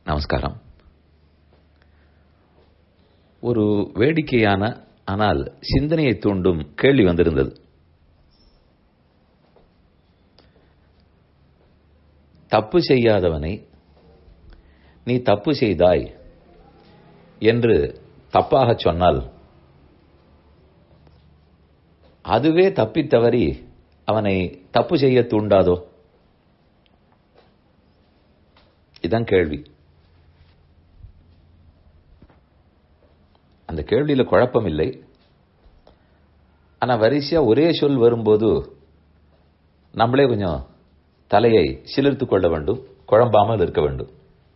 நமஸ்காரம் ஒரு வேடிக்கையான ஆனால் சிந்தனையை தூண்டும் கேள்வி வந்திருந்தது தப்பு செய்யாதவனை நீ தப்பு செய்தாய் என்று தப்பாக சொன்னால் அதுவே தப்பித் தவறி அவனை தப்பு செய்ய தூண்டாதோ இதான் கேள்வி அந்த கேள்வியில குழப்பம் இல்லை ஆனா வரிசையா ஒரே சொல் வரும்போது நம்மளே கொஞ்சம் தலையை சிலிர்த்து கொள்ள வேண்டும் குழம்பாமல் இருக்க வேண்டும்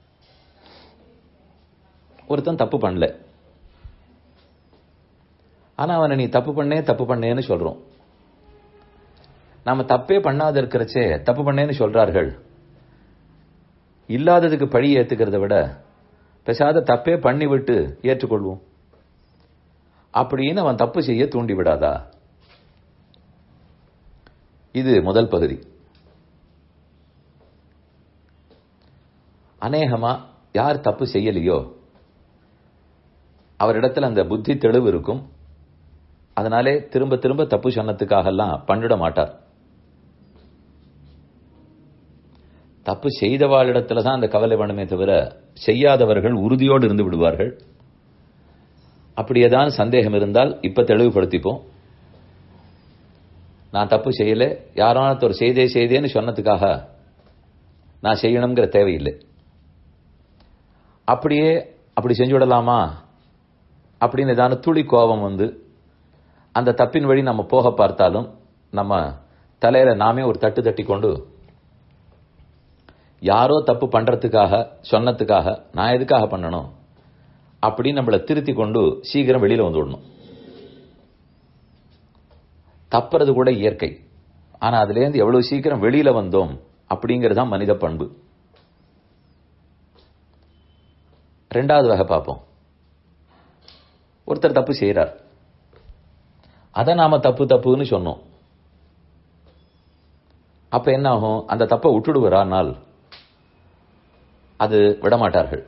ஒருத்தன் தப்பு பண்ணல ஆனா அவனை நீ தப்பு பண்ணே தப்பு பண்ணேன்னு சொல்றோம் நாம தப்பே பண்ணாத இருக்கிறச்சே தப்பு பண்ணேன்னு சொல்றார்கள் இல்லாததுக்கு பழி ஏத்துக்கிறத விட பெசாத தப்பே பண்ணி விட்டு ஏற்றுக்கொள்வோம் அப்படின்னு அவன் தப்பு செய்ய தூண்டி விடாதா இது முதல் பகுதி அநேகமா யார் தப்பு செய்யலையோ அவரிடத்துல அந்த புத்தி தெளிவு இருக்கும் அதனாலே திரும்ப திரும்ப தப்பு சொன்னதுக்காகலாம் பண்ணிட மாட்டார் தப்பு செய்தவாளிடத்துல தான் அந்த கவலை வேணுமே தவிர செய்யாதவர்கள் உறுதியோடு இருந்து விடுவார்கள் அப்படியேதான் சந்தேகம் இருந்தால் இப்ப தெளிவுபடுத்திப்போம் நான் தப்பு செய்யல யாரான ஒரு செய்தே செய்தேன்னு சொன்னதுக்காக நான் செய்யணுங்கிற தேவையில்லை அப்படியே அப்படி செஞ்சு விடலாமா அப்படின்னு ஏதான துளி கோபம் வந்து அந்த தப்பின் வழி நம்ம போக பார்த்தாலும் நம்ம தலையில நாமே ஒரு தட்டு தட்டி கொண்டு யாரோ தப்பு பண்றதுக்காக சொன்னதுக்காக நான் எதுக்காக பண்ணணும் அப்படின்னு நம்மளை திருத்தி கொண்டு சீக்கிரம் வெளியில வந்து விடணும் தப்புறது கூட இயற்கை ஆனா அதுல இருந்து எவ்வளவு சீக்கிரம் வெளியில வந்தோம் அப்படிங்கறதுதான் மனித பண்பு ரெண்டாவது வகை பார்ப்போம் ஒருத்தர் தப்பு செய்யறார் அதை நாம தப்பு தப்புன்னு சொன்னோம் அப்ப என்ன ஆகும் அந்த தப்பை விட்டுடுவாரானால் அது விடமாட்டார்கள்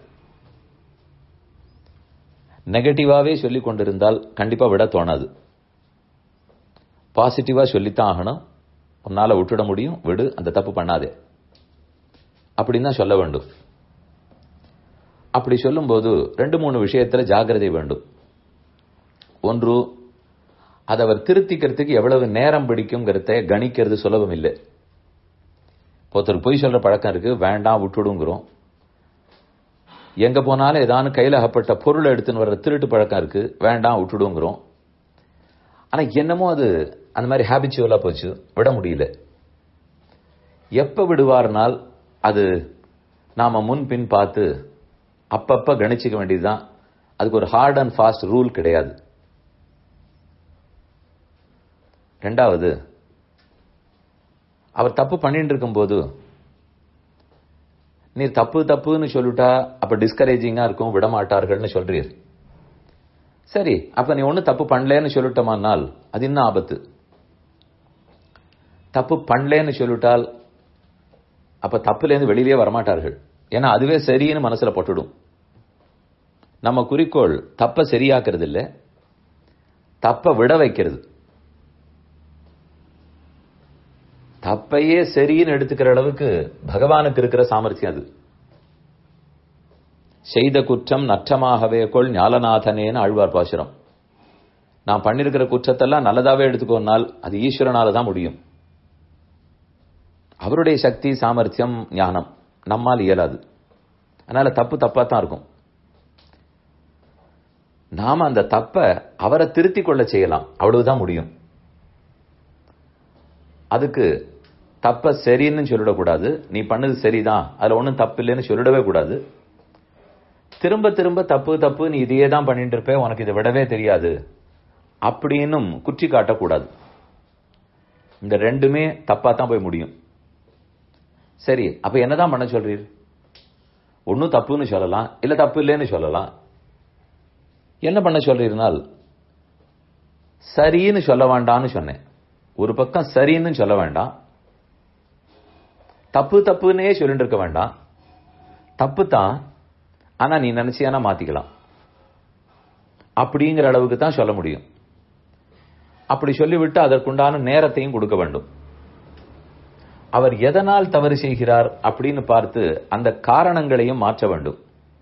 நெகட்டிவாவே சொல்லிக் கொண்டிருந்தால் கண்டிப்பா விட தோணாது பாசிட்டிவா சொல்லித்தான் ஆகணும் உன்னால விட்டுட முடியும் விடு அந்த தப்பு பண்ணாதே அப்படின்னு தான் சொல்ல வேண்டும் அப்படி சொல்லும்போது ரெண்டு மூணு விஷயத்துல ஜாகிரதை வேண்டும் ஒன்று அதை அவர் திருத்திக்கிறதுக்கு எவ்வளவு நேரம் பிடிக்குங்கிறத கணிக்கிறது சுலபம் இல்லை ஒருத்தர் பொய் சொல்ற பழக்கம் இருக்கு வேண்டாம் விட்டுடுங்கிறோம் எங்க போனாலும் ஏதாவது கையில் அகப்பட்ட பொருளை எடுத்துன்னு வர்ற திருட்டு பழக்கம் இருக்கு வேண்டாம் விட்டுடுங்கிறோம் ஆனா என்னமோ அது அந்த மாதிரி ஹேபிச்சுவலா போச்சு விட முடியல எப்ப விடுவார்னால் அது நாம முன் பின் பார்த்து அப்பப்ப கணிச்சுக்க வேண்டியதுதான் அதுக்கு ஒரு ஹார்ட் அண்ட் ஃபாஸ்ட் ரூல் கிடையாது ரெண்டாவது அவர் தப்பு பண்ணிட்டு இருக்கும்போது நீர் தப்பு தப்புன்னு சொல்லிட்டா அப்ப டிஸ்கரேஜிங்கா இருக்கும் விட மாட்டார்கள்னு சொல்றீர் சரி அப்ப நீ ஒன்னும் தப்பு பண்ணலன்னு சொல்லிட்டோமானால் அது இன்னும் ஆபத்து தப்பு பண்ணலன்னு சொல்லிட்டால் அப்ப தப்புலேருந்து வெளியிலே வரமாட்டார்கள் ஏன்னா அதுவே சரின்னு மனசுல போட்டுடும் நம்ம குறிக்கோள் தப்ப சரியாக்குறது இல்ல தப்ப விட வைக்கிறது தப்பையே சரின்னு எடுத்துக்கிற அளவுக்கு பகவானுக்கு இருக்கிற சாமர்த்தியம் அது செய்த குற்றம் நற்றமாகவே கொள் ஞாலநாதனேன்னு ஆழ்வார் பாசுரம் நான் பண்ணிருக்கிற குற்றத்தெல்லாம் நல்லதாவே எடுத்துக்கோனால் அது ஈஸ்வரனால தான் முடியும் அவருடைய சக்தி சாமர்த்தியம் ஞானம் நம்மால் இயலாது அதனால தப்பு தப்பா தான் இருக்கும் நாம அந்த தப்ப அவரை திருத்தி கொள்ள செய்யலாம் அவ்வளவுதான் முடியும் அதுக்கு தப்ப சரின்னு சொல்லிடக்கூடாது நீ பண்ணது சரிதான் அதுல ஒன்றும் தப்பு இல்லைன்னு சொல்லிடவே கூடாது திரும்ப திரும்ப தப்பு தப்பு நீ இதையே தான் பண்ணிட்டு இருப்ப உனக்கு இதை விடவே தெரியாது அப்படின்னும் குற்றி காட்டக்கூடாது இந்த ரெண்டுமே தப்பா தான் போய் முடியும் சரி அப்ப என்னதான் பண்ண சொல்றீர் ஒன்னும் தப்புன்னு சொல்லலாம் இல்ல தப்பு இல்லைன்னு சொல்லலாம் என்ன பண்ண சொல்றீர்னால் சரின்னு சொல்ல வேண்டாம்னு சொன்னேன் ஒரு பக்கம் சரின்னு சொல்ல வேண்டாம் தப்பு தப்புன்னே சொல்லிட்டு இருக்க வேண்டாம் தப்பு தான் ஆனா நீ நினைச்சியானா மாத்திக்கலாம் அப்படிங்கிற அளவுக்கு தான் சொல்ல முடியும் அப்படி சொல்லிவிட்டு அதற்குண்டான நேரத்தையும் கொடுக்க வேண்டும் அவர் எதனால் தவறு செய்கிறார் அப்படின்னு பார்த்து அந்த காரணங்களையும் மாற்ற வேண்டும்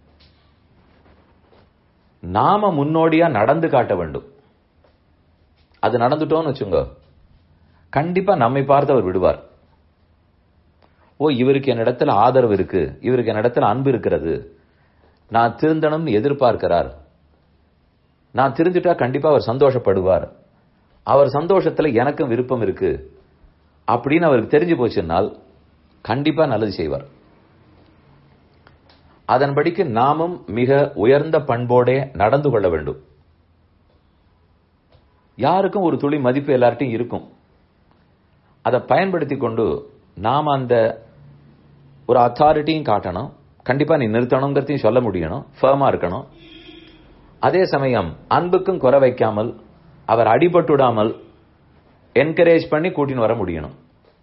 நாம முன்னோடியா நடந்து காட்ட வேண்டும் அது நடந்துட்டோம்னு வச்சுங்க கண்டிப்பா நம்மை பார்த்து அவர் விடுவார் ஓ இவருக்கு என்னிடத்துல ஆதரவு இருக்கு இவருக்கு என்னிடத்துல அன்பு இருக்கிறது நான் திருந்தணும்னு எதிர்பார்க்கிறார் நான் திருந்துட்டா கண்டிப்பா அவர் சந்தோஷப்படுவார் அவர் சந்தோஷத்துல எனக்கும் விருப்பம் இருக்கு அப்படின்னு அவருக்கு தெரிஞ்சு போச்சுன்னால் கண்டிப்பா நல்லது செய்வார் அதன்படிக்கு நாமும் மிக உயர்ந்த பண்போடே நடந்து கொள்ள வேண்டும் யாருக்கும் ஒரு துளி மதிப்பு எல்லார்ட்டையும் இருக்கும் அதை பயன்படுத்தி கொண்டு நாம் அந்த ஒரு அத்தாரிட்டியும் காட்டணும் கண்டிப்பா நீ நிறுத்தணுங்கிறதையும் சொல்ல முடியணும் ஃபேமா இருக்கணும் அதே சமயம் அன்புக்கும் குறை வைக்காமல் அவர் அடிபட்டுடாமல் என்கரேஜ் பண்ணி கூட்டின்னு வர முடியணும்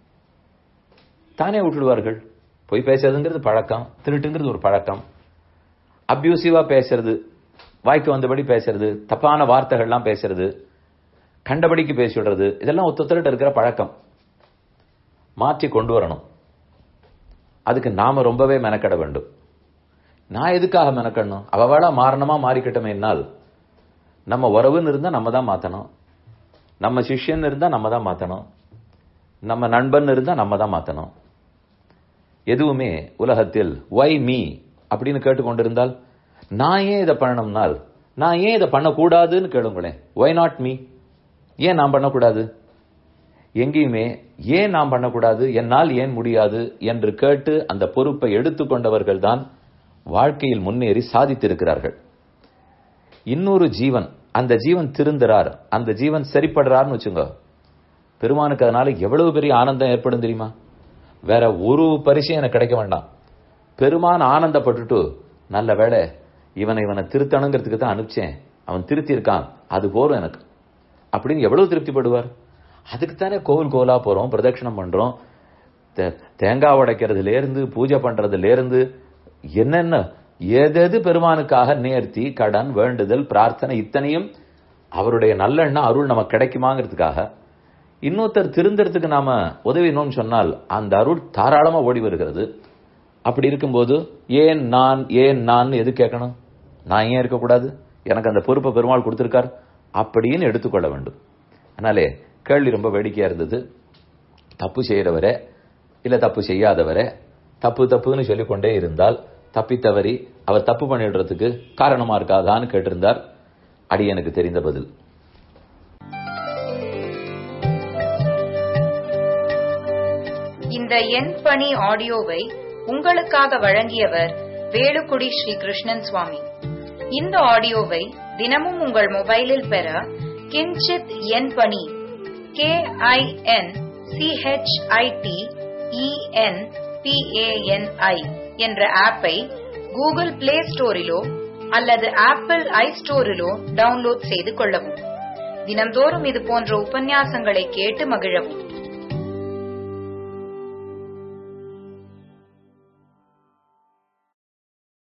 தானே விட்டுடுவார்கள் பொய் பேசுறதுங்கிறது பழக்கம் திருட்டுங்கிறது ஒரு பழக்கம் அப்யூசிவா பேசுறது வாய்க்கு வந்தபடி பேசுறது தப்பான வார்த்தைகள்லாம் பேசுறது கண்டபடிக்கு பேசிவிடுறது இதெல்லாம் ஒத்தொத்தரிட்ட இருக்கிற பழக்கம் மாற்றி கொண்டு வரணும் அதுக்கு நாம ரொம்பவே மெனக்கட வேண்டும் நான் எதுக்காக மெனக்கடணும் அவளா மாறணுமா மாறிக்கிட்டமே என்னால் நம்ம உறவுன்னு இருந்தா நம்ம தான் மாத்தணும் நம்ம சிஷ்யன் இருந்தா நம்ம தான் மாத்தணும் நம்ம நண்பன் இருந்தா நம்ம தான் மாத்தணும் எதுவுமே உலகத்தில் ஒய் மீ அப்படின்னு கேட்டுக்கொண்டிருந்தால் நான் ஏன் இதை பண்ணணும்னால் நான் ஏன் இதை பண்ணக்கூடாதுன்னு கேளுங்களேன் ஒய் நாட் மீ ஏன் நான் பண்ணக்கூடாது எங்கேயுமே ஏன் நாம் பண்ணக்கூடாது என்னால் ஏன் முடியாது என்று கேட்டு அந்த பொறுப்பை எடுத்துக்கொண்டவர்கள் தான் வாழ்க்கையில் முன்னேறி சாதித்திருக்கிறார்கள் இன்னொரு ஜீவன் அந்த ஜீவன் திருந்துறார் அந்த ஜீவன் சரிப்படுறார்னு வச்சுங்க பெருமானுக்கு அதனால எவ்வளவு பெரிய ஆனந்தம் ஏற்படும் தெரியுமா வேற ஒரு பரிசையும் எனக்கு கிடைக்க வேண்டாம் பெருமான் ஆனந்தப்பட்டுட்டு நல்ல வேலை இவனை இவனை திருத்தணுங்கிறதுக்கு தான் அனுப்பிச்சேன் அவன் திருத்தி இருக்கான் அது போரும் எனக்கு அப்படின்னு எவ்வளவு திருப்திப்படுவார் அதுக்கு தானே கோவில் கோலா போறோம் பிரதட்சணம் பண்றோம் தேங்காய் உடைக்கிறதுல இருந்து பூஜை பண்றதுல இருந்து என்னென்ன எதெது பெருமானுக்காக நேர்த்தி கடன் வேண்டுதல் பிரார்த்தனை இத்தனையும் அவருடைய நல்லெண்ணம் அருள் நமக்கு கிடைக்குமாங்கிறதுக்காக இன்னொருத்தர் திருந்தறதுக்கு நாம உதவினோம்னு சொன்னால் அந்த அருள் தாராளமா ஓடி வருகிறது அப்படி இருக்கும்போது ஏன் நான் ஏன் நான் எது கேட்கணும் நான் ஏன் இருக்கக்கூடாது எனக்கு அந்த பொறுப்பை பெருமாள் கொடுத்திருக்கார் அப்படின்னு எடுத்துக்கொள்ள வேண்டும் அதனாலே கேள்வி ரொம்ப வேடிக்கையா இருந்தது தப்பு செய்யறவரை இல்ல தப்பு செய்யாதவரை தப்பு தப்புன்னு சொல்லிக்கொண்டே இருந்தால் தப்பி தவறி அவர் தப்பு பண்ணிடுறதுக்கு காரணமா இருக்காதான்னு கேட்டிருந்தார் அடி எனக்கு தெரிந்த பதில் இந்த எண் பணி ஆடியோவை உங்களுக்காக வழங்கியவர் வேலுக்குடி ஸ்ரீ கிருஷ்ணன் சுவாமி இந்த ஆடியோவை தினமும் உங்கள் மொபைலில் பெற கிஞ்சித் எண் பணி கே ஐ என் சிஹெச்ஐடி இஎன் பிஏஎன்ஐ என்ற ஆப்பை கூகுள் பிளே ஸ்டோரிலோ அல்லது ஆப்பிள் ஐ ஸ்டோரிலோ டவுன்லோட் செய்து கொள்ளவும் தினம்தோறும் இது போன்ற உபன்யாசங்களை கேட்டு மகிழவும்